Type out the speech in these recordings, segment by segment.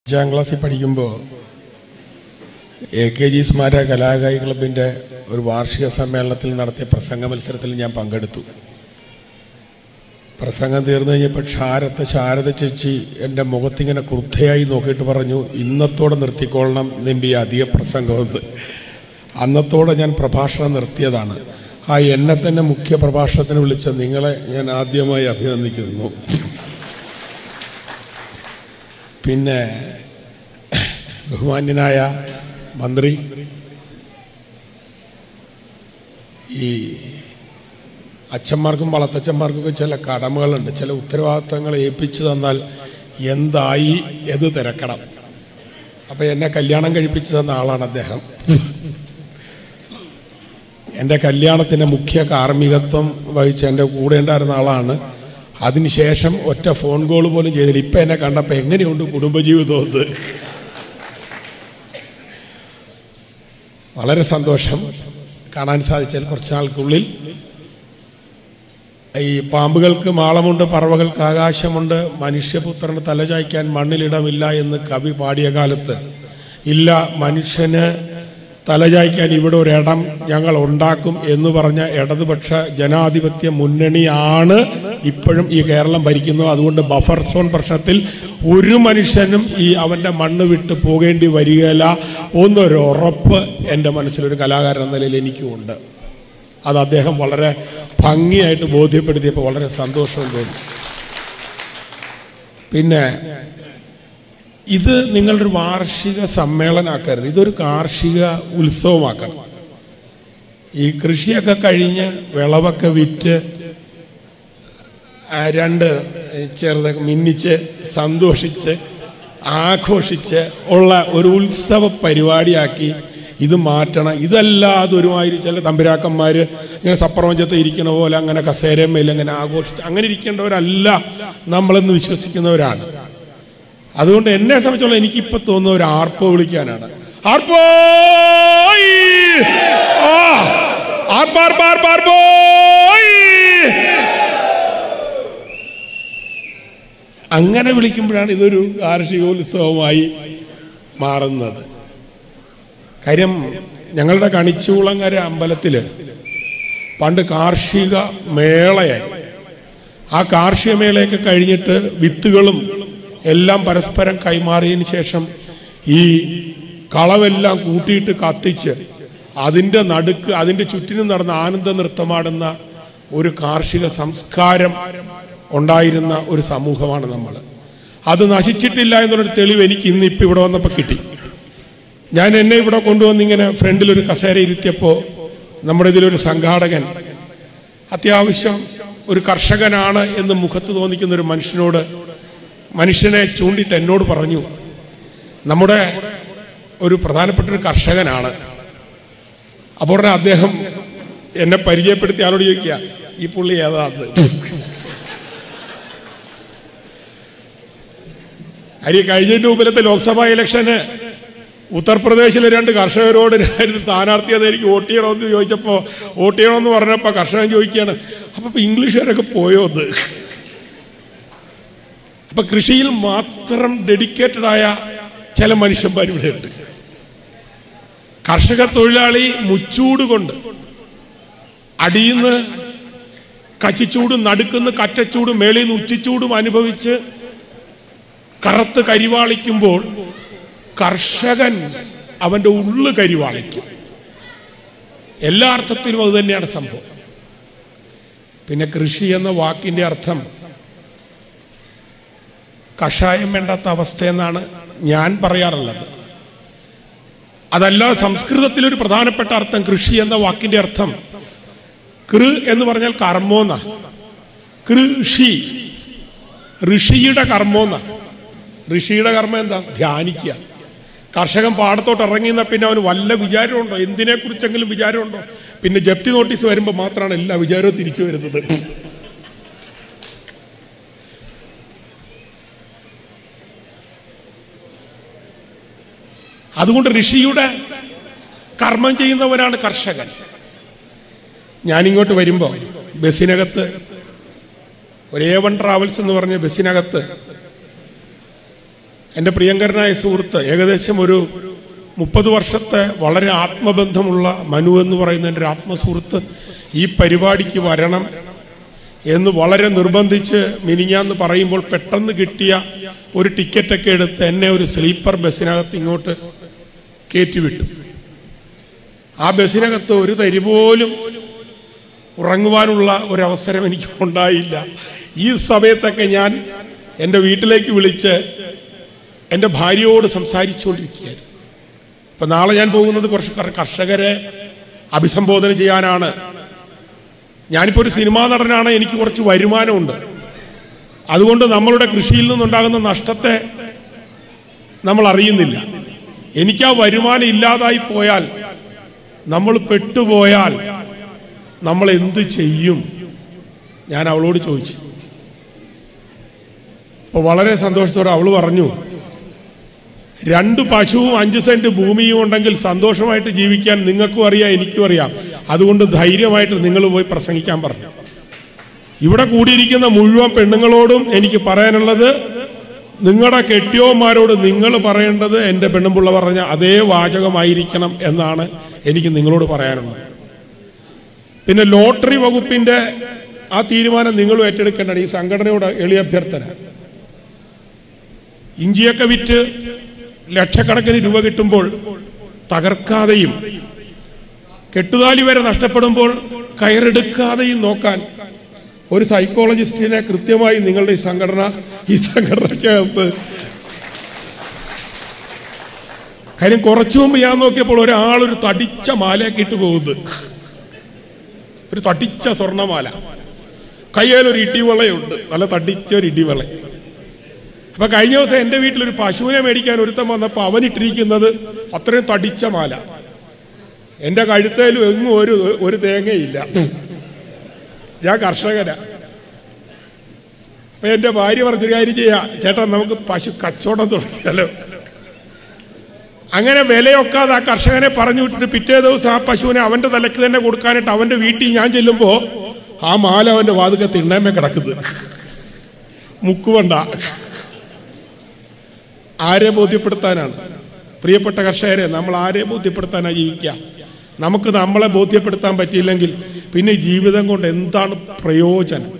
അഞ്ചാം ക്ലാസ്സിൽ പഠിക്കുമ്പോൾ എ കെ ജി സ്മാരക കലാകായി ക്ലബിൻ്റെ ഒരു വാർഷിക സമ്മേളനത്തിൽ നടത്തിയ പ്രസംഗ മത്സരത്തിൽ ഞാൻ പങ്കെടുത്തു പ്രസംഗം തീർന്നു കഴിഞ്ഞപ്പോൾ ഷാരത്തെ ശാരദ ചേച്ചി എൻ്റെ മുഖത്തിങ്ങനെ ക്രുദ്ധയായി നോക്കിയിട്ട് പറഞ്ഞു ഇന്നത്തോടെ നിർത്തിക്കൊള്ളണം നിൻ്റെ ഈ അധിക പ്രസംഗമെന്ന് അന്നത്തോടെ ഞാൻ പ്രഭാഷണം നിർത്തിയതാണ് ആ എന്നെ തന്നെ മുഖ്യ പ്രഭാഷണത്തിന് വിളിച്ച നിങ്ങളെ ഞാൻ ആദ്യമായി അഭിനന്ദിക്കുന്നു പിന്നെ ബഹുമാന്യനായ മന്ത്രി ഈ അച്ഛന്മാർക്കും വളത്തച്ഛന്മാർക്കൊക്കെ ചില കടമകളുണ്ട് ചില ഉത്തരവാദിത്തങ്ങൾ ഏൽപ്പിച്ചു തന്നാൽ എന്തായി എന്ന് തിരക്കണം അപ്പം എന്നെ കല്യാണം കഴിപ്പിച്ചു തന്ന ആളാണ് അദ്ദേഹം എൻ്റെ കല്യാണത്തിൻ്റെ മുഖ്യ കാർമ്മികത്വം വഹിച്ച് എൻ്റെ കൂടെ ഉണ്ടായിരുന്ന ആളാണ് അതിനുശേഷം ഒറ്റ ഫോൺ കോൾ പോലും ചെയ്തില്ല ഇപ്പം എന്നെ കണ്ടപ്പോൾ എങ്ങനെയുണ്ട് കുടുംബജീവിതം എന്ന് വളരെ സന്തോഷം കാണാൻ സാധിച്ചാൽ കുറച്ച് നാൾക്കുള്ളിൽ ഈ പാമ്പുകൾക്ക് മാളമുണ്ട് പറവകൾക്ക് ആകാശമുണ്ട് മനുഷ്യപുത്രന് തലചായ്ക്കാൻ മണ്ണിലിടമില്ല എന്ന് കവി പാടിയ കാലത്ത് ഇല്ല മനുഷ്യന് തലചായ്ക്കാൻ ഇവിടെ ഒരിടം ഞങ്ങൾ ഉണ്ടാക്കും എന്ന് പറഞ്ഞ ഇടതുപക്ഷ ജനാധിപത്യ മുന്നണിയാണ് ഇപ്പോഴും ഈ കേരളം ഭരിക്കുന്നത് അതുകൊണ്ട് ബഫർ സോൺ പ്രശ്നത്തിൽ ഒരു മനുഷ്യനും ഈ അവൻ്റെ മണ്ണ് വിട്ട് പോകേണ്ടി വരികയില്ല എന്നൊരു ഉറപ്പ് എൻ്റെ മനസ്സിലൊരു കലാകാരൻ എന്ന നിലയിൽ എനിക്കുമുണ്ട് അത് അദ്ദേഹം വളരെ ഭംഗിയായിട്ട് ബോധ്യപ്പെടുത്തിയപ്പോൾ വളരെ സന്തോഷം തോന്നി പിന്നെ ഇത് നിങ്ങളൊരു വാർഷിക സമ്മേളനമാക്കരുത് ഇതൊരു കാർഷിക ഉത്സവമാക്കണം ഈ കൃഷിയൊക്കെ കഴിഞ്ഞ് വിളവൊക്കെ വിറ്റ് ആ രണ്ട് ചെറുതൊക്കെ മിന്നിച്ച് സന്തോഷിച്ച് ആഘോഷിച്ച് ഉള്ള ഒരു ഉത്സവ പരിപാടിയാക്കി ഇത് മാറ്റണം ഇതല്ലാതെ ഒരുമാതിരി ചില തമ്പുരാക്കന്മാർ ഇങ്ങനെ സപ്രപഞ്ചത്ത് ഇരിക്കണ പോലെ അങ്ങനെ കസേരമേൽ അങ്ങനെ ആഘോഷിച്ച് അങ്ങനെ ഇരിക്കേണ്ടവരല്ല നമ്മളെന്ന് വിശ്വസിക്കുന്നവരാണ് അതുകൊണ്ട് എന്നെ സംബന്ധിച്ചോളം എനിക്കിപ്പോൾ തോന്നുന്ന ഒരു ആർപ്പോ വിളിക്കാനാണ് ആർപ്പോ ആ ആർപ്പാർപ്പാർപ്പാർപ്പോയ് അങ്ങനെ വിളിക്കുമ്പോഴാണ് ഇതൊരു കാർഷികോത്സവമായി മാറുന്നത് കാര്യം ഞങ്ങളുടെ കണിച്ചൂളങ്ങര അമ്പലത്തിൽ പണ്ട് കാർഷിക മേളയായി ആ കാർഷിക മേളയൊക്കെ കഴിഞ്ഞിട്ട് വിത്തുകളും എല്ലാം പരസ്പരം കൈമാറിയതിന് ശേഷം ഈ കളവെല്ലാം കൂട്ടിയിട്ട് കത്തിച്ച് അതിൻ്റെ നടുക്ക് അതിൻ്റെ ചുറ്റിനും നടന്ന ആനന്ദ നൃത്തമാടുന്ന ഒരു കാർഷിക സംസ്കാരം ഉണ്ടായിരുന്ന ഒരു സമൂഹമാണ് നമ്മൾ അത് നശിച്ചിട്ടില്ല എന്നുള്ളൊരു തെളിവ് എനിക്ക് ഇന്ന് ഇപ്പം ഇവിടെ വന്നപ്പോൾ കിട്ടി ഞാൻ എന്നെ ഇവിടെ കൊണ്ടുവന്ന് ഇങ്ങനെ ഫ്രണ്ടിൽ ഒരു കസേര ഇരുത്തിയപ്പോൾ നമ്മുടെ ഇതിലൊരു സംഘാടകൻ അത്യാവശ്യം ഒരു കർഷകനാണ് എന്ന് മുഖത്ത് തോന്നിക്കുന്ന ഒരു മനുഷ്യനോട് മനുഷ്യനെ ചൂണ്ടിയിട്ട് എന്നോട് പറഞ്ഞു നമ്മുടെ ഒരു പ്രധാനപ്പെട്ട ഒരു കർഷകനാണ് അപ്പോൾ ഉടനെ അദ്ദേഹം എന്നെ പരിചയപ്പെടുത്തി ആളോട് ചോദിക്കുക ഈ പുള്ളി ഏതാ അത് അരി കഴിഞ്ഞതിന്റെ മുമ്പിലത്തെ ലോക്സഭാ ഇലക്ഷന് ഉത്തർപ്രദേശിലെ രണ്ട് കർഷകരോട് രണ്ട് സ്ഥാനാർത്ഥിയത് എനിക്ക് വോട്ട് ചെയ്യണമെന്ന് ചോദിച്ചപ്പോൾ വോട്ട് ചെയ്യണമെന്ന് പറഞ്ഞപ്പോൾ കർഷകൻ ചോദിക്കുകയാണ് അപ്പം ഇംഗ്ലീഷുകാരൊക്കെ പോയോ അത് അപ്പൊ കൃഷിയിൽ മാത്രം ഡെഡിക്കേറ്റഡ് ആയ ചില മനുഷ്യന്മാർ ഇവിടെ ഉണ്ട് കർഷക തൊഴിലാളി മുച്ചൂട് കൊണ്ട് അടിയിന്ന് കച്ചിച്ചൂടും നടുക്കുന്ന് കറ്റച്ചൂടും മേളിൽ നിന്ന് ഉച്ചിച്ചൂടും അനുഭവിച്ച് കറുത്ത് കരിവാളിക്കുമ്പോൾ കർഷകൻ അവന്റെ ഉള്ളു കരിവാളിക്കും എല്ലാ അർത്ഥത്തിലും അത് തന്നെയാണ് സംഭവം പിന്നെ കൃഷി എന്ന വാക്കിന്റെ അർത്ഥം കഷായം വേണ്ടാത്ത അവസ്ഥയെന്നാണ് ഞാൻ പറയാറുള്ളത് അതല്ല സംസ്കൃതത്തിൽ ഒരു പ്രധാനപ്പെട്ട അർത്ഥം കൃഷി എന്ന വാക്കിന്റെ അർത്ഥം കൃ എന്ന് പറഞ്ഞാൽ കർമ്മോന്ന കൃഷി ഋഷിയുടെ കർമ്മോന്ന ഋഷിയുടെ കർമ്മം എന്താ ധ്യാനിക്കുക കർഷകൻ പാടത്തോട്ട് ഇറങ്ങിയെന്ന പിന്നെ അവന് വല്ല വിചാരമുണ്ടോ എന്തിനെ കുറിച്ചെങ്കിലും വിചാരമുണ്ടോ പിന്നെ ജപ്തി നോട്ടീസ് വരുമ്പോൾ മാത്രമാണ് എല്ലാ വിചാരവും തിരിച്ചു വരുന്നത് അതുകൊണ്ട് ഋഷിയുടെ കർമ്മം ചെയ്യുന്നവനാണ് കർഷകൻ ഞാനിങ്ങോട്ട് വരുമ്പോൾ ബസ്സിനകത്ത് ഒരു എ വൺ ട്രാവൽസ് എന്ന് പറഞ്ഞ ബസ്സിനകത്ത് എൻ്റെ പ്രിയങ്കരനായ സുഹൃത്ത് ഏകദേശം ഒരു മുപ്പത് വർഷത്തെ വളരെ ആത്മബന്ധമുള്ള മനു എന്ന് പറയുന്ന എൻ്റെ ഒരു ആത്മസുഹൃത്ത് ഈ പരിപാടിക്ക് വരണം എന്ന് വളരെ നിർബന്ധിച്ച് മിനിഞ്ഞാന്ന് പറയുമ്പോൾ പെട്ടെന്ന് കിട്ടിയ ഒരു ടിക്കറ്റൊക്കെ എടുത്ത് എന്നെ ഒരു സ്ലീപ്പർ ബസ്സിനകത്ത് ഇങ്ങോട്ട് കയറ്റിവിട്ടു ആ ബസ്സിനകത്ത് ഒരു തരി പോലും ഉറങ്ങുവാനുള്ള ഒരവസരം എനിക്ക് ഉണ്ടായില്ല ഈ സമയത്തൊക്കെ ഞാൻ എൻ്റെ വീട്ടിലേക്ക് വിളിച്ച് എൻ്റെ ഭാര്യയോട് സംസാരിച്ചുകൊണ്ടിരിക്കുകയായിരുന്നു ഇപ്പൊ നാളെ ഞാൻ പോകുന്നത് കുറച്ച് കർ- കർഷകരെ അഭിസംബോധന ചെയ്യാനാണ് ഞാനിപ്പോൾ ഒരു സിനിമാ നടനാണ് എനിക്ക് കുറച്ച് വരുമാനമുണ്ട് അതുകൊണ്ട് നമ്മളുടെ കൃഷിയിൽ നിന്നുണ്ടാകുന്ന നഷ്ടത്തെ നമ്മൾ അറിയുന്നില്ല എനിക്ക് ആ വരുമാനം ഇല്ലാതായി പോയാൽ നമ്മൾ പെട്ടുപോയാൽ നമ്മൾ എന്ത് ചെയ്യും ഞാൻ അവളോട് ചോദിച്ചു അപ്പോൾ വളരെ സന്തോഷത്തോടെ അവൾ പറഞ്ഞു രണ്ട് പശുവും അഞ്ച് സെന്റ് ഭൂമിയും ഉണ്ടെങ്കിൽ സന്തോഷമായിട്ട് ജീവിക്കാൻ നിങ്ങൾക്കും അറിയാം എനിക്കും അറിയാം അതുകൊണ്ട് ധൈര്യമായിട്ട് നിങ്ങൾ പോയി പ്രസംഗിക്കാൻ പറഞ്ഞു ഇവിടെ കൂടിയിരിക്കുന്ന മുഴുവൻ പെണ്ണുങ്ങളോടും എനിക്ക് പറയാനുള്ളത് നിങ്ങളുടെ കെട്ടിയോന്മാരോട് നിങ്ങൾ പറയേണ്ടത് എൻ്റെ പെണ്ണുമ്പിള്ള പറഞ്ഞ അതേ വാചകമായിരിക്കണം എന്നാണ് എനിക്ക് നിങ്ങളോട് പറയാനുള്ളത് പിന്നെ ലോട്ടറി വകുപ്പിന്റെ ആ തീരുമാനം നിങ്ങളും ഏറ്റെടുക്കേണ്ടതാണ് ഈ സംഘടനയോട് എളിയ അഭ്യർത്ഥന ഇഞ്ചിയൊക്കെ വിറ്റ് ലക്ഷക്കണക്കിന് രൂപ കിട്ടുമ്പോൾ തകർക്കാതെയും കെട്ടുതാലി വരെ നഷ്ടപ്പെടുമ്പോൾ കയറെടുക്കാതെയും നോക്കാൻ ഒരു സൈക്കോളജിസ്റ്റിനെ കൃത്യമായി നിങ്ങളുടെ ഈ സംഘടന ഈ സംഘടനയ്ക്കകത്ത് കാര്യം കുറച്ചു മുമ്പ് ഞാൻ നോക്കിയപ്പോൾ ഒരാൾ ഒരു തടിച്ച മാലയൊക്കെ ഇട്ട് പോകുന്നത് ഒരു തടിച്ച സ്വർണ്ണമാല കയ്യിലൊരു ഇടിവളയുണ്ട് നല്ല തടിച്ച ഒരു ഇടിവള അപ്പൊ കഴിഞ്ഞ ദിവസം എന്റെ വീട്ടിലൊരു പശുവിനെ മേടിക്കാൻ ഒരുത്തം വന്നപ്പോ അവൻ ഇട്ടിരിക്കുന്നത് അത്രയും തടിച്ച മാല എന്റെ കഴുത്തേലും എങ്ങും ഒരു ഒരു തേങ്ങയില്ല ഞാൻ കർഷകനാ അപ്പൊ എന്റെ ഭാര്യ പറഞ്ഞൊരു കാര്യം ചെയ്യാ ചേട്ടാ നമുക്ക് പശു കച്ചവടം തുടങ്ങിയാലോ അങ്ങനെ വിലയൊക്കാതെ ആ കർഷകനെ പറഞ്ഞു വിട്ടിട്ട് പിറ്റേ ദിവസം ആ പശുവിനെ അവന്റെ തലയ്ക്ക് തന്നെ കൊടുക്കാനായിട്ട് അവന്റെ വീട്ടിൽ ഞാൻ ചെല്ലുമ്പോ ആ മാല അവന്റെ വാതുക്കെ തിണ്ണേമേ കിടക്കുന്നത് മുക്കുവണ്ട ആരെ ബോധ്യപ്പെടുത്താനാണ് പ്രിയപ്പെട്ട കർഷകരെ നമ്മൾ ആരെ ബോധ്യപ്പെടുത്താനാണ് ജീവിക്കുക നമുക്ക് നമ്മളെ ബോധ്യപ്പെടുത്താൻ പറ്റിയില്ലെങ്കിൽ പിന്നെ ജീവിതം കൊണ്ട് എന്താണ് പ്രയോജനം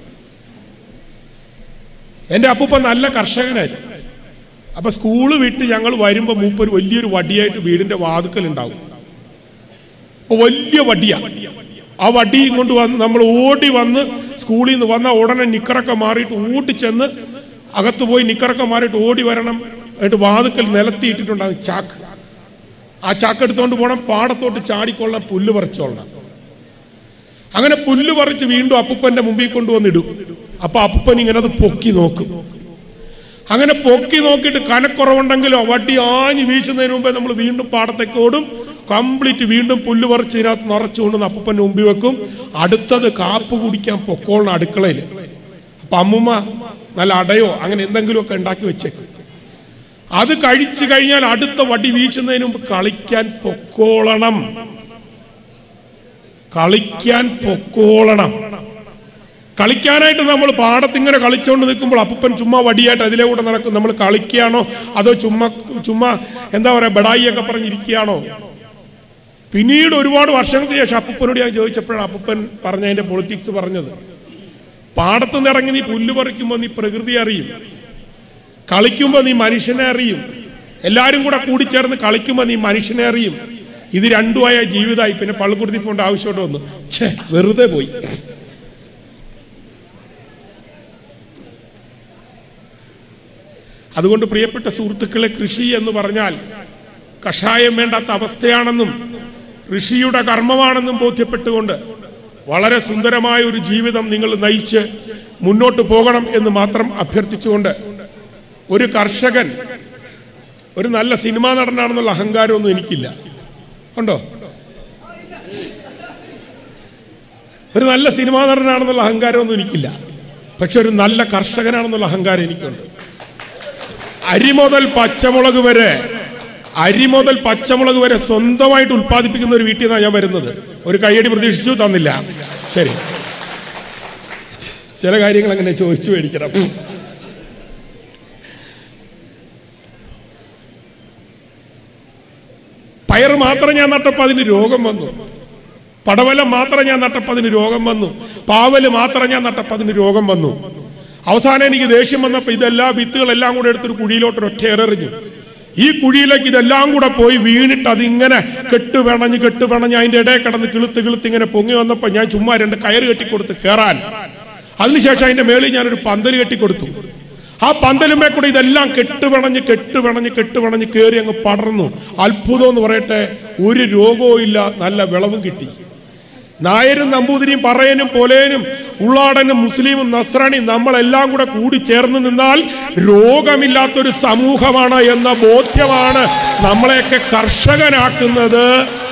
എൻ്റെ അപ്പൂപ്പ നല്ല കർഷകനായിരുന്നു അപ്പൊ സ്കൂള് വിട്ട് ഞങ്ങൾ വരുമ്പോ മൂപ്പൊരു വലിയൊരു വടിയായിട്ട് വീടിന്റെ വാതുക്കൽ ഉണ്ടാവും അപ്പൊ വലിയ വടിയാ ആ വടിയും കൊണ്ട് വന്ന് നമ്മൾ ഓടി വന്ന് സ്കൂളിൽ നിന്ന് വന്ന ഉടനെ നിക്കറൊക്കെ മാറിയിട്ട് ഓടി ചെന്ന് അകത്ത് പോയി നിക്കറൊക്കെ മാറിയിട്ട് ഓടി വരണം എന്നിട്ട് വാതുക്കൽ നിലത്തി ഇട്ടിട്ടുണ്ടാകും ചാക്ക് ആ ചാക്ക് എടുത്തുകൊണ്ട് പോകണം പാടത്തോട്ട് ചാടിക്കൊള്ളാൻ പുല്ല് പറിച്ചോളണം അങ്ങനെ പുല്ല് പറിച്ച് വീണ്ടും അപ്പൂപ്പന്റെ മുമ്പിൽ കൊണ്ടുവന്നിടും അപ്പൊ അപ്പൂപ്പൻ ഇങ്ങനെ അത് പൊക്കി നോക്കും അങ്ങനെ പൊക്കി നോക്കിയിട്ട് കനക്കുറവുണ്ടെങ്കിലോ വട്ടി ആഞ്ഞ് വീശുന്നതിന് മുമ്പേ നമ്മൾ വീണ്ടും പാടത്തേക്ക് ഓടും കംപ്ലീറ്റ് വീണ്ടും പുല്ല് പറിച്ച് ഇതിനകത്ത് നിറച്ചുകൊണ്ട് അപ്പൂപ്പന്റെ മുമ്പിൽ വെക്കും അടുത്തത് കാപ്പ് കുടിക്കാൻ പൊക്കോളണം അടുക്കളയിൽ അപ്പൊ അമ്മുമ്മ നല്ല അടയോ അങ്ങനെ എന്തെങ്കിലുമൊക്കെ ഉണ്ടാക്കി വെച്ചേക്കും അത് കഴിച്ചു കഴിഞ്ഞാൽ അടുത്ത വടി വീശുന്നതിന് മുമ്പ് കളിക്കാൻ പൊക്കോളണം കളിക്കാൻ പൊക്കോളണം കളിക്കാനായിട്ട് നമ്മൾ പാടത്തിങ്ങനെ കളിച്ചുകൊണ്ട് നിൽക്കുമ്പോൾ അപ്പൻ ചുമ്മാ വടിയായിട്ട് അതിലെ കൂടെ നടക്കും നമ്മൾ കളിക്കുകയാണോ അതോ ചുമ്മാ ചുമ്മാ എന്താ പറയാ ബഡായിയൊക്കെ പറഞ്ഞിരിക്കുകയാണോ പിന്നീട് ഒരുപാട് വർഷങ്ങൾക്ക് ശേഷം അപ്പനോട് ഞാൻ ചോദിച്ചപ്പോഴാണ് അപ്പൻ പറഞ്ഞ അതിന്റെ പൊളിറ്റിക്സ് പറഞ്ഞത് പാടത്ത് നിന്ന് ഇറങ്ങി നീ പുല്ല് പറിക്കുമ്പോൾ നീ പ്രകൃതി അറിയും കളിക്കുമ്പോൾ നീ മനുഷ്യനെ അറിയും എല്ലാവരും കൂടെ കൂടിച്ചേർന്ന് കളിക്കുമ്പോൾ നീ മനുഷ്യനെ അറിയും ഇത് രണ്ടുമായ ജീവിതമായി പിന്നെ പള്ളിക്കുടുത്തി പോകേണ്ട ആവശ്യമായിട്ട് വന്നു ഛേ വെറുതെ പോയി അതുകൊണ്ട് പ്രിയപ്പെട്ട സുഹൃത്തുക്കളെ കൃഷി എന്ന് പറഞ്ഞാൽ കഷായം വേണ്ടാത്ത അവസ്ഥയാണെന്നും ഋഷിയുടെ കർമ്മമാണെന്നും ബോധ്യപ്പെട്ടുകൊണ്ട് വളരെ സുന്ദരമായ ഒരു ജീവിതം നിങ്ങൾ നയിച്ച് മുന്നോട്ട് പോകണം എന്ന് മാത്രം അഭ്യർത്ഥിച്ചുകൊണ്ട് ഒരു കർഷകൻ ഒരു നല്ല സിനിമാ നടനാണെന്നുള്ള അഹങ്കാരമൊന്നും എനിക്കില്ല ഉണ്ടോ ഒരു നല്ല സിനിമാ നടനാണെന്നുള്ള അഹങ്കാരമൊന്നും എനിക്കില്ല പക്ഷെ ഒരു നല്ല കർഷകനാണെന്നുള്ള അഹങ്കാരം എനിക്കുണ്ട് അരി മുതൽ പച്ചമുളക് വരെ അരി മുതൽ പച്ചമുളക് വരെ സ്വന്തമായിട്ട് ഉൽപ്പാദിപ്പിക്കുന്ന ഒരു വീട്ടിൽ നിന്നാണ് ഞാൻ വരുന്നത് ഒരു കയ്യടി പ്രതീക്ഷിച്ചു തന്നില്ല ശരി ചില കാര്യങ്ങൾ അങ്ങനെ ചോദിച്ചു മേടിക്കണം പയർ മാത്രം ഞാൻ നട്ടപ്പോൾ അതിന് രോഗം വന്നു പടവലം മാത്രം ഞാൻ നട്ടപ്പോൾ അതിന് രോഗം വന്നു പാവല് മാത്രം ഞാൻ നട്ടപ്പോൾ അതിന് രോഗം വന്നു അവസാനം എനിക്ക് ദേഷ്യം വന്നപ്പോൾ ഇതെല്ലാം വിത്തുകളെല്ലാം കൂടെ എടുത്തൊരു കുഴിയിലോട്ട് ഒറ്റ എറിഞ്ഞു ഈ കുഴിയിലേക്ക് ഇതെല്ലാം കൂടെ പോയി വീണിട്ട് അതിങ്ങനെ കെട്ടുപിണഞ്ഞ് കെട്ടുപിണഞ്ഞ് അതിന്റെ ഇടയിൽ കിടന്ന് കിളുത്ത് കിളുത്ത് ഇങ്ങനെ പൊങ്ങി വന്നപ്പോൾ ഞാൻ ചുമ്മാ രണ്ട് കയറ് കെട്ടിക്കൊടുത്ത് കയറാൻ അതിനുശേഷം അതിന്റെ മേളിൽ ഞാനൊരു പന്തൽ കെട്ടിക്കൊടുത്തു ആ പന്തലുമേ കൂടെ ഇതെല്ലാം കെട്ടുപിണഞ്ഞ് കെട്ടുപിണഞ്ഞ് കെട്ടുപിണഞ്ഞ് കയറി അങ്ങ് പടർന്നു അത്ഭുതം എന്ന് പറയട്ടെ ഒരു രോഗവും ഇല്ല നല്ല വിളവും കിട്ടി നായരും നമ്പൂതിരിയും പറയനും പൊലേനും ഉള്ളാടനും മുസ്ലിമും നസ്രാണിയും നമ്മളെല്ലാം കൂടെ കൂടി ചേർന്ന് നിന്നാൽ രോഗമില്ലാത്തൊരു സമൂഹമാണ് എന്ന ബോധ്യമാണ് നമ്മളെയൊക്കെ കർഷകനാക്കുന്നത്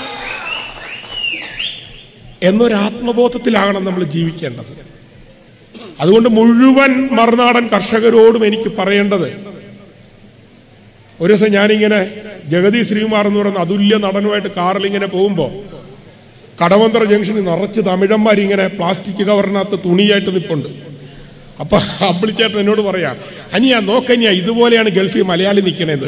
എന്നൊരു ആത്മബോധത്തിലാകണം നമ്മൾ ജീവിക്കേണ്ടത് അതുകൊണ്ട് മുഴുവൻ മറുനാടൻ കർഷകരോടും എനിക്ക് പറയേണ്ടത് ഒരു ദിവസം ഞാനിങ്ങനെ ജഗതി ശ്രീകുമാർ എന്ന് പറയുന്ന അതുല്യ നടനുമായിട്ട് കാറിൽ ഇങ്ങനെ പോകുമ്പോൾ കടവന്തറ ജംഗ്ഷനിൽ നിറച്ച് തമിഴന്മാരിങ്ങനെ പ്ലാസ്റ്റിക് കവറിനകത്ത് തുണിയായിട്ട് നിൽപ്പുണ്ട് അപ്പൊ അമ്പിളിച്ചേട്ടൻ എന്നോട് പറയാ അനിയാ നോക്കനിയാ ഇതുപോലെയാണ് ഗൾഫിൽ മലയാളി നിൽക്കണത്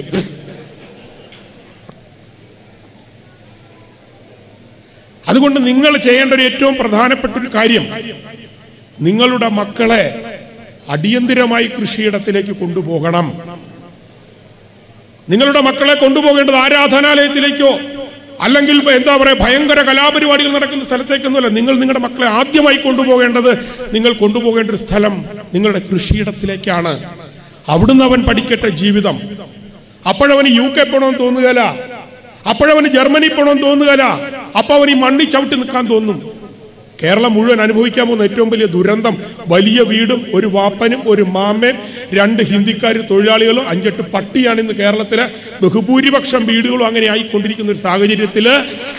അതുകൊണ്ട് നിങ്ങൾ ചെയ്യേണ്ട ഒരു ഏറ്റവും പ്രധാനപ്പെട്ട ഒരു കാര്യം നിങ്ങളുടെ മക്കളെ അടിയന്തിരമായി കൃഷിയിടത്തിലേക്ക് കൊണ്ടുപോകണം നിങ്ങളുടെ മക്കളെ കൊണ്ടുപോകേണ്ടത് ആരാധനാലയത്തിലേക്കോ അല്ലെങ്കിൽ എന്താ പറയുക ഭയങ്കര കലാപരിപാടികൾ നടക്കുന്ന സ്ഥലത്തേക്കൊന്നുമല്ല നിങ്ങൾ നിങ്ങളുടെ മക്കളെ ആദ്യമായി കൊണ്ടുപോകേണ്ടത് നിങ്ങൾ കൊണ്ടുപോകേണ്ട ഒരു സ്ഥലം നിങ്ങളുടെ കൃഷിയിടത്തിലേക്കാണ് അവിടുന്ന് അവൻ പഠിക്കട്ടെ ജീവിതം അപ്പോഴവന് യു കെ പോകണമെന്ന് തോന്നുകയില്ല അപ്പോഴവന് ജർമ്മനി പോകണമെന്ന് തോന്നുകയില്ല അപ്പൊ അവൻ ഈ മണ്ണി ചവിട്ടി നിൽക്കാൻ തോന്നും കേരളം മുഴുവൻ അനുഭവിക്കാൻ പോകുന്ന ഏറ്റവും വലിയ ദുരന്തം വലിയ വീടും ഒരു വാപ്പനും ഒരു മാമയും രണ്ട് ഹിന്ദിക്കാർ തൊഴിലാളികളും അഞ്ചെട്ട് പട്ടിയാണ് ഇന്ന് കേരളത്തിലെ ബഹുഭൂരിപക്ഷം വീടുകളും അങ്ങനെ ആയിക്കൊണ്ടിരിക്കുന്ന ഒരു സാഹചര്യത്തില്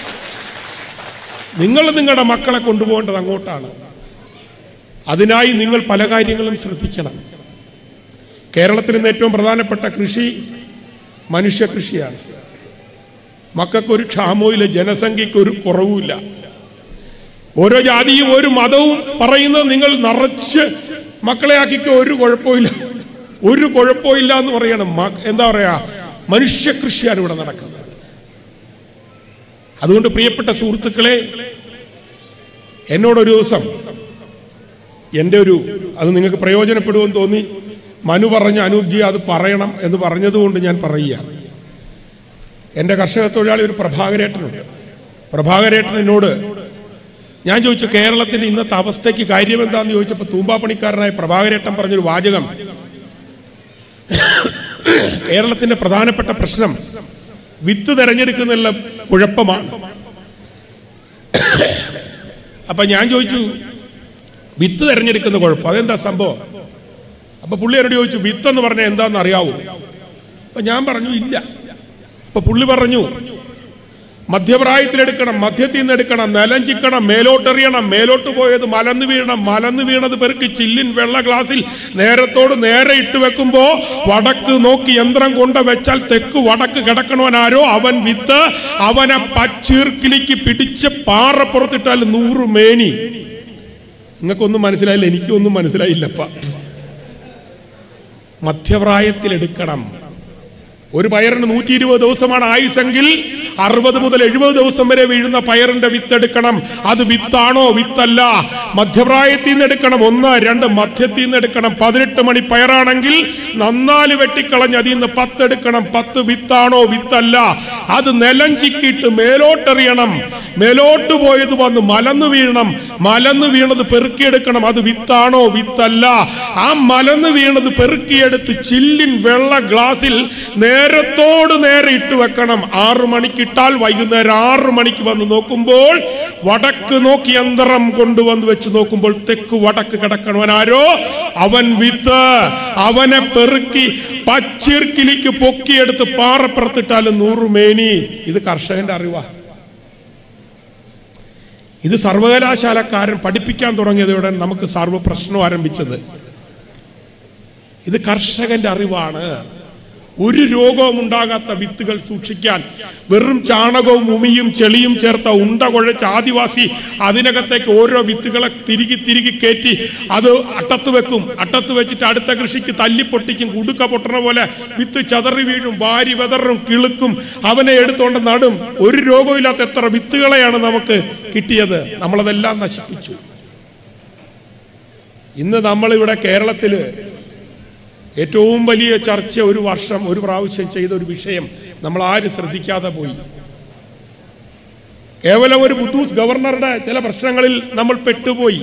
നിങ്ങൾ നിങ്ങളുടെ മക്കളെ കൊണ്ടുപോകേണ്ടത് അങ്ങോട്ടാണ് അതിനായി നിങ്ങൾ പല കാര്യങ്ങളും ശ്രദ്ധിക്കണം കേരളത്തിൽ ഇന്ന് ഏറ്റവും പ്രധാനപ്പെട്ട കൃഷി മനുഷ്യ കൃഷിയാണ് മക്കൾക്കൊരു ക്ഷാമവും ജനസംഖ്യയ്ക്ക് ഒരു കുറവുമില്ല ഓരോ ജാതിയും ഒരു മതവും പറയുന്നത് നിങ്ങൾ നിറച്ച് മക്കളെ ആക്കിക്കോ ഒരു കുഴപ്പമില്ല ഒരു കുഴപ്പമില്ല എന്ന് പറയണം മ- എന്താ പറയാ മനുഷ്യ കൃഷിയാണ് ഇവിടെ നടക്കുന്നത് അതുകൊണ്ട് പ്രിയപ്പെട്ട സുഹൃത്തുക്കളെ എന്നോടൊരു ദിവസം എൻ്റെ ഒരു അത് നിങ്ങൾക്ക് പ്രയോജനപ്പെടുമെന്ന് തോന്നി മനു പറഞ്ഞ അനൂപ്ജി അത് പറയണം എന്ന് പറഞ്ഞതുകൊണ്ട് ഞാൻ പറയുകയാണ് എൻ്റെ കർഷക തൊഴിലാളി ഒരു പ്രഭാകരേട്ടനുണ്ട് പ്രഭാകരേട്ടൻ എന്നോട് ഞാൻ ചോദിച്ചു കേരളത്തിന്റെ ഇന്നത്തെ അവസ്ഥയ്ക്ക് കാര്യം എന്താന്ന് ചോദിച്ചപ്പോൾ തൂമ്പാപ്പണിക്കാരനായ പ്രഭാകരേട്ടൻ പറഞ്ഞൊരു വാചകം കേരളത്തിന്റെ പ്രധാനപ്പെട്ട പ്രശ്നം വിത്ത് തെരഞ്ഞെടുക്കുന്നതിലുള്ള കുഴപ്പമാണ് അപ്പൊ ഞാൻ ചോദിച്ചു വിത്ത് തെരഞ്ഞെടുക്കുന്ന കുഴപ്പം അതെന്താ സംഭവം അപ്പൊ പുള്ളി എന്നോട് ചോദിച്ചു വിത്ത് എന്ന് പറഞ്ഞാൽ എന്താണെന്ന് അറിയാവോ അപ്പൊ ഞാൻ പറഞ്ഞു ഇല്ല അപ്പൊ പുള്ളി പറഞ്ഞു മധ്യപ്രായത്തിലെടുക്കണം മധ്യത്തിൽ നിന്ന് എടുക്കണം നിലഞ്ചിക്കണം മേലോട്ടെറിയണം മേലോട്ട് പോയത് മലന്ന് വീഴണം മലന്ന് വീണത് പെറുക്കി ചില്ലിൻ വെള്ള ഗ്ലാസ്സിൽ നേരത്തോട് നേരെ ഇട്ട് വെക്കുമ്പോ വടക്ക് നോക്കി യന്ത്രം കൊണ്ട് വെച്ചാൽ തെക്ക് വടക്ക് കിടക്കണവനാരോ അവൻ വിത്ത് അവനെ പച്ചീർക്കിലിക്ക് പിടിച്ച് പാറ പുറത്തിട്ടാൽ നൂറ് മേനി നിങ്ങൾക്കൊന്നും മനസ്സിലായില്ല എനിക്കൊന്നും മനസ്സിലായില്ലപ്പ മധ്യപ്രായത്തിലെടുക്കണം ഒരു പയറിന് നൂറ്റി ഇരുപത് ദിവസമാണ് ആയുസെങ്കിൽ അറുപത് മുതൽ എഴുപത് ദിവസം വരെ വീഴുന്ന പയറിന്റെ വിത്തെടുക്കണം അത് വിത്താണോ വിത്തല്ല മധ്യപ്രായത്തിൽ നിന്ന് എടുക്കണം ഒന്ന് രണ്ട് മധ്യത്തിൽ നിന്ന് എടുക്കണം പതിനെട്ട് മണി പയറാണെങ്കിൽ നന്നാല് വെട്ടിക്കളഞ്ഞ് അതിൽ നിന്ന് പത്തെടുക്കണം പത്ത് വിത്താണോ വിത്തല്ല അത് നിലഞ്ചിക്കിട്ട് മേലോട്ടെറിയണം മേലോട്ട് പോയത് വന്ന് മലന്ന് വീഴണം മലന്ന് വീണത് പെറുക്കിയെടുക്കണം അത് വിത്താണോ വിത്തല്ല ആ മലന്ന് വീണത് പെറുക്കിയെടുത്ത് ചില്ലിൻ വെള്ള ഗ്ലാസിൽ നേരത്തോട് നേരെ ഇട്ട് വെക്കണം ആറു മണിക്കിട്ടാൽ വൈകുന്നേരം ആറു മണിക്ക് വന്ന് നോക്കുമ്പോൾ വടക്ക് നോക്കി യന്ത്രം കൊണ്ടുവന്ന് വെച്ച് നോക്കുമ്പോൾ തെക്ക് വടക്ക് കിടക്കണവനാരോ അവൻ വിത്ത് അവനെ പെറുക്കി പച്ചിർക്കിലിക്ക് പൊക്കിയെടുത്ത് പാറപ്പുറത്തിട്ടാലും നൂറു മേനി ഇത് കർഷകന്റെ അറിവാ ഇത് സർവകലാശാലക്കാരൻ പഠിപ്പിക്കാൻ തുടങ്ങിയതോടെ നമുക്ക് സർവ്വ പ്രശ്നം ആരംഭിച്ചത് ഇത് കർഷകന്റെ അറിവാണ് ഒരു രോഗവും ഉണ്ടാകാത്ത വിത്തുകൾ സൂക്ഷിക്കാൻ വെറും ചാണകവും ഉമിയും ചെളിയും ചേർത്ത ഉണ്ട കുഴച്ച് ആദിവാസി അതിനകത്തേക്ക് ഓരോ വിത്തുകളെ തിരികെ തിരികെ കയറ്റി അത് അട്ടത്ത് വെക്കും അട്ടത്ത് വെച്ചിട്ട് അടുത്ത കൃഷിക്ക് തല്ലിപ്പൊട്ടിക്കും കുടുക്ക പൊട്ടണ പോലെ വിത്ത് ചതറി വീഴും വാരി വെതറും കിളുക്കും അവനെ എടുത്തോണ്ട് നടും ഒരു രോഗമില്ലാത്ത എത്ര വിത്തുകളെയാണ് നമുക്ക് കിട്ടിയത് നമ്മളതെല്ലാം നശിപ്പിച്ചു ഇന്ന് നമ്മളിവിടെ കേരളത്തിൽ ഏറ്റവും വലിയ ചർച്ച ഒരു വർഷം ഒരു പ്രാവശ്യം ചെയ്ത ഒരു വിഷയം നമ്മൾ ആരും ശ്രദ്ധിക്കാതെ പോയി കേവലം ഒരു ബുദ്ധൂസ് ഗവർണറുടെ ചില പ്രശ്നങ്ങളിൽ നമ്മൾ പെട്ടുപോയി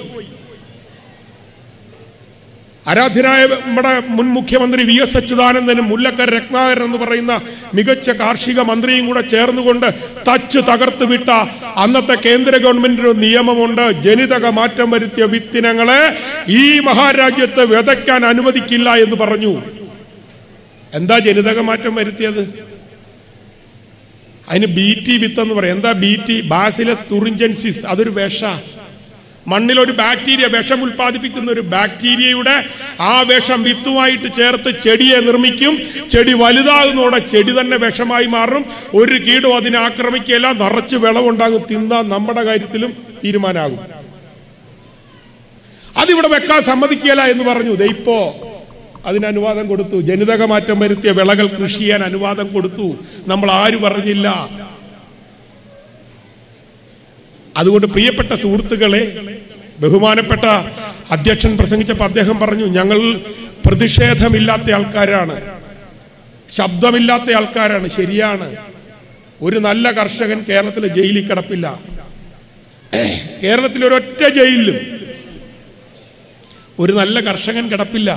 ആരാധ്യനായ നമ്മുടെ മുൻ മുഖ്യമന്ത്രി വി എസ് അച്യുതാനന്ദനും മുല്ലക്കര രത്നാകരൻ എന്ന് പറയുന്ന മികച്ച കാർഷിക മന്ത്രിയും കൂടെ ചേർന്നുകൊണ്ട് തച്ച് തകർത്ത് വിട്ട അന്നത്തെ കേന്ദ്ര ഗവൺമെന്റിന് ഒരു നിയമമുണ്ട് ജനിതക മാറ്റം വരുത്തിയ വിത്തിനങ്ങളെ ഈ മഹാരാജ്യത്ത് വിതയ്ക്കാൻ അനുവദിക്കില്ല എന്ന് പറഞ്ഞു എന്താ ജനിതക മാറ്റം വരുത്തിയത് അതിന് ബി ടി വിത്ത് എന്ന് പറയും എന്താ ബി ടി ബാസിലസ് തുറിഞ്ചൻസിസ് അതൊരു വിഷ മണ്ണിൽ ഒരു ബാക്ടീരിയ വിഷം ഉൽപ്പാദിപ്പിക്കുന്ന ഒരു ബാക്ടീരിയയുടെ ആ വിഷം വിത്തുമായിട്ട് ചേർത്ത് ചെടിയെ നിർമ്മിക്കും ചെടി വലുതാകുന്നതോടെ ചെടി തന്നെ വിഷമായി മാറും ഒരു കീടും അതിനെ ആക്രമിക്കുകയില്ല നിറച്ച് വിളവുണ്ടാകും തിന്നാൻ നമ്മുടെ കാര്യത്തിലും തീരുമാനമാകും അതിവിടെ വെക്കാൻ സമ്മതിക്കുകയില്ല എന്ന് പറഞ്ഞു ദേ ഇപ്പോ അതിന് അനുവാദം കൊടുത്തു ജനിതക മാറ്റം വരുത്തിയ വിളകൾ കൃഷി ചെയ്യാൻ അനുവാദം കൊടുത്തു നമ്മൾ ആര് പറഞ്ഞില്ല അതുകൊണ്ട് പ്രിയപ്പെട്ട സുഹൃത്തുക്കളെ ബഹുമാനപ്പെട്ട അധ്യക്ഷൻ പ്രസംഗിച്ചപ്പോൾ അദ്ദേഹം പറഞ്ഞു ഞങ്ങൾ പ്രതിഷേധമില്ലാത്ത ആൾക്കാരാണ് ശബ്ദമില്ലാത്ത ആൾക്കാരാണ് ശരിയാണ് ഒരു നല്ല കർഷകൻ കേരളത്തിൽ ജയിലിൽ കിടപ്പില്ല കേരളത്തിൽ ഒരൊറ്റ ജയിലിലും ഒരു നല്ല കർഷകൻ കിടപ്പില്ല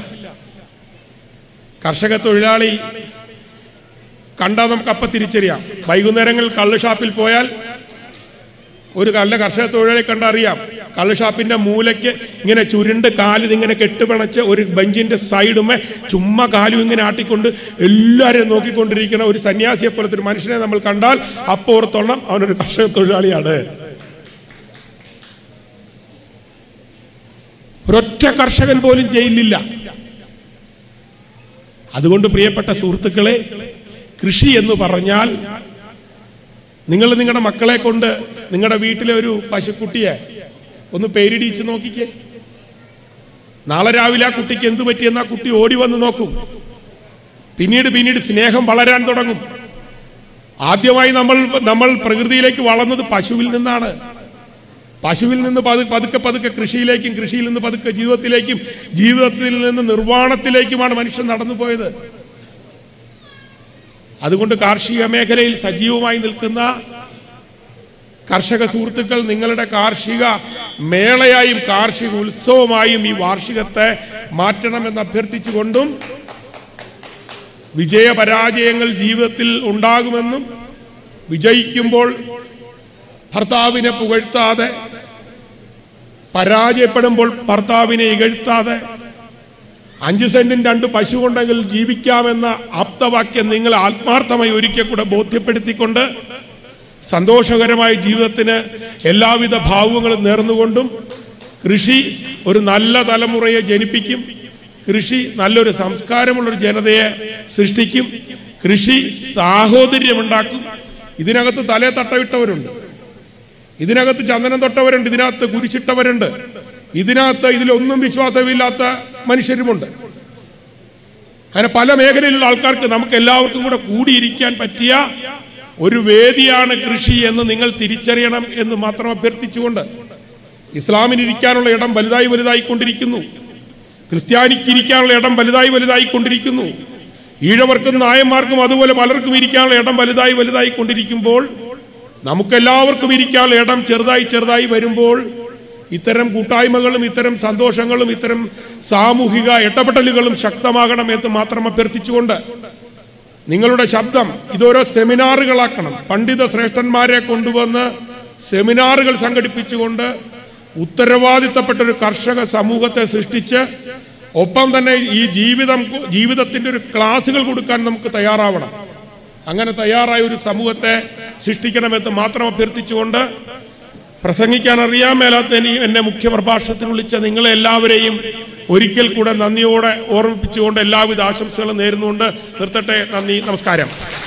കർഷക തൊഴിലാളി കണ്ടാൽ നമുക്ക് അപ്പം തിരിച്ചറിയാം വൈകുന്നേരങ്ങളിൽ കള്ള് ഷാപ്പിൽ പോയാൽ ഒരു നല്ല കർഷക തൊഴിലാളി കണ്ടറിയാം കള്ള് ഷാപ്പിന്റെ മൂലയ്ക്ക് ഇങ്ങനെ ചുരുണ്ട് കാല് ഇതിങ്ങനെ കെട്ടുപിണച്ച് ഒരു ബെഞ്ചിന്റെ സൈഡുമേ ചുമ്മാ കാലും ഇങ്ങനെ ആട്ടിക്കൊണ്ട് എല്ലാവരെയും നോക്കിക്കൊണ്ടിരിക്കുന്ന ഒരു സന്യാസിയെ പോലത്തെ ഒരു മനുഷ്യനെ നമ്മൾ കണ്ടാൽ അപ്പോൾ ഓർത്തോളം അവനൊരു കർഷക തൊഴിലാളിയാണ് ഒരൊറ്റ കർഷകൻ പോലും ജയിലില്ല അതുകൊണ്ട് പ്രിയപ്പെട്ട സുഹൃത്തുക്കളെ കൃഷി എന്ന് പറഞ്ഞാൽ നിങ്ങൾ നിങ്ങളുടെ മക്കളെ കൊണ്ട് നിങ്ങളുടെ വീട്ടിലെ ഒരു പശുക്കുട്ടിയെ ഒന്ന് പേരിടിച്ച് നോക്കിക്കേ നാളെ രാവിലെ ആ കുട്ടിക്ക് എന്തു പറ്റിയെന്ന് ആ കുട്ടി ഓടി വന്ന് നോക്കും പിന്നീട് പിന്നീട് സ്നേഹം വളരാൻ തുടങ്ങും ആദ്യമായി നമ്മൾ നമ്മൾ പ്രകൃതിയിലേക്ക് വളർന്നത് പശുവിൽ നിന്നാണ് പശുവിൽ നിന്ന് പതു പതുക്കെ പതുക്കെ കൃഷിയിലേക്കും കൃഷിയിൽ നിന്ന് പതുക്കെ ജീവിതത്തിലേക്കും ജീവിതത്തിൽ നിന്ന് നിർവ്വാണത്തിലേക്കുമാണ് മനുഷ്യൻ നടന്നു പോയത് അതുകൊണ്ട് കാർഷിക മേഖലയിൽ സജീവമായി നിൽക്കുന്ന കർഷക സുഹൃത്തുക്കൾ നിങ്ങളുടെ കാർഷിക മേളയായും കാർഷിക ഉത്സവമായും ഈ വാർഷികത്തെ മാറ്റണമെന്ന് അഭ്യർത്ഥിച്ചുകൊണ്ടും വിജയപരാജയങ്ങൾ ജീവിതത്തിൽ ഉണ്ടാകുമെന്നും വിജയിക്കുമ്പോൾ ഭർത്താവിനെ പുകഴ്ത്താതെ പരാജയപ്പെടുമ്പോൾ ഭർത്താവിനെ ഇകഴ്ത്താതെ അഞ്ച് സെന്റും രണ്ട് പശു കൊണ്ടെങ്കിൽ ജീവിക്കാമെന്ന ആപ്തവാക്യം നിങ്ങൾ ആത്മാർത്ഥമായി ഒരിക്കൽ കൂടെ ബോധ്യപ്പെടുത്തിക്കൊണ്ട് സന്തോഷകരമായ ജീവിതത്തിന് എല്ലാവിധ ഭാവങ്ങളും നേർന്നുകൊണ്ടും കൃഷി ഒരു നല്ല തലമുറയെ ജനിപ്പിക്കും കൃഷി നല്ലൊരു സംസ്കാരമുള്ളൊരു ജനതയെ സൃഷ്ടിക്കും കൃഷി സാഹോദര്യമുണ്ടാക്കും ഇതിനകത്ത് തലേ തട്ടവിട്ടവരുണ്ട് ഇതിനകത്ത് ചന്ദനം തൊട്ടവരുണ്ട് ഇതിനകത്ത് കുരിശിട്ടവരുണ്ട് ഇതിനകത്ത് ഇതിലൊന്നും വിശ്വാസമില്ലാത്ത മനുഷ്യരുമുണ്ട് അങ്ങനെ പല മേഖലയിലുള്ള ആൾക്കാർക്ക് നമുക്ക് എല്ലാവർക്കും കൂടെ കൂടിയിരിക്കാൻ പറ്റിയ ഒരു വേദിയാണ് കൃഷി എന്ന് നിങ്ങൾ തിരിച്ചറിയണം എന്ന് മാത്രം അഭ്യർത്ഥിച്ചുകൊണ്ട് ഇസ്ലാമിന് ഇരിക്കാനുള്ള ഇടം വലുതായി വലുതായി കൊണ്ടിരിക്കുന്നു ക്രിസ്ത്യാനിക്ക് ഇരിക്കാനുള്ള ഇടം വലുതായി വലുതായി കൊണ്ടിരിക്കുന്നു ഈഴവർക്കും നായന്മാർക്കും അതുപോലെ പലർക്കും ഇരിക്കാനുള്ള ഇടം വലുതായി വലുതായി കൊണ്ടിരിക്കുമ്പോൾ നമുക്കെല്ലാവർക്കും ഇരിക്കാനുള്ള ഇടം ചെറുതായി ചെറുതായി വരുമ്പോൾ ഇത്തരം കൂട്ടായ്മകളും ഇത്തരം സന്തോഷങ്ങളും ഇത്തരം സാമൂഹിക ഇടപെടലുകളും ശക്തമാകണം എന്ന് മാത്രം അഭ്യർത്ഥിച്ചുകൊണ്ട് നിങ്ങളുടെ ശബ്ദം ഇതോരോ സെമിനാറുകളാക്കണം പണ്ഡിത ശ്രേഷ്ഠന്മാരെ കൊണ്ടുവന്ന് സെമിനാറുകൾ സംഘടിപ്പിച്ചുകൊണ്ട് ഉത്തരവാദിത്തപ്പെട്ട ഒരു കർഷക സമൂഹത്തെ സൃഷ്ടിച്ച് ഒപ്പം തന്നെ ഈ ജീവിതം ജീവിതത്തിന്റെ ഒരു ക്ലാസുകൾ കൊടുക്കാൻ നമുക്ക് തയ്യാറാവണം അങ്ങനെ തയ്യാറായ ഒരു സമൂഹത്തെ സൃഷ്ടിക്കണമെന്ന് മാത്രം അഭ്യർത്ഥിച്ചുകൊണ്ട് പ്രസംഗിക്കാൻ അറിയാൻ മേലാത്ത എന്നെ മുഖ്യ പ്രഭാഷണത്തിന് വിളിച്ച നിങ്ങളെ എല്ലാവരെയും ഒരിക്കൽ കൂടെ നന്ദിയോടെ ഓർമ്മിപ്പിച്ചുകൊണ്ട് എല്ലാവിധ ആശംസകളും നേരുന്നുകൊണ്ട് നിർത്തട്ടെ നന്ദി നമസ്കാരം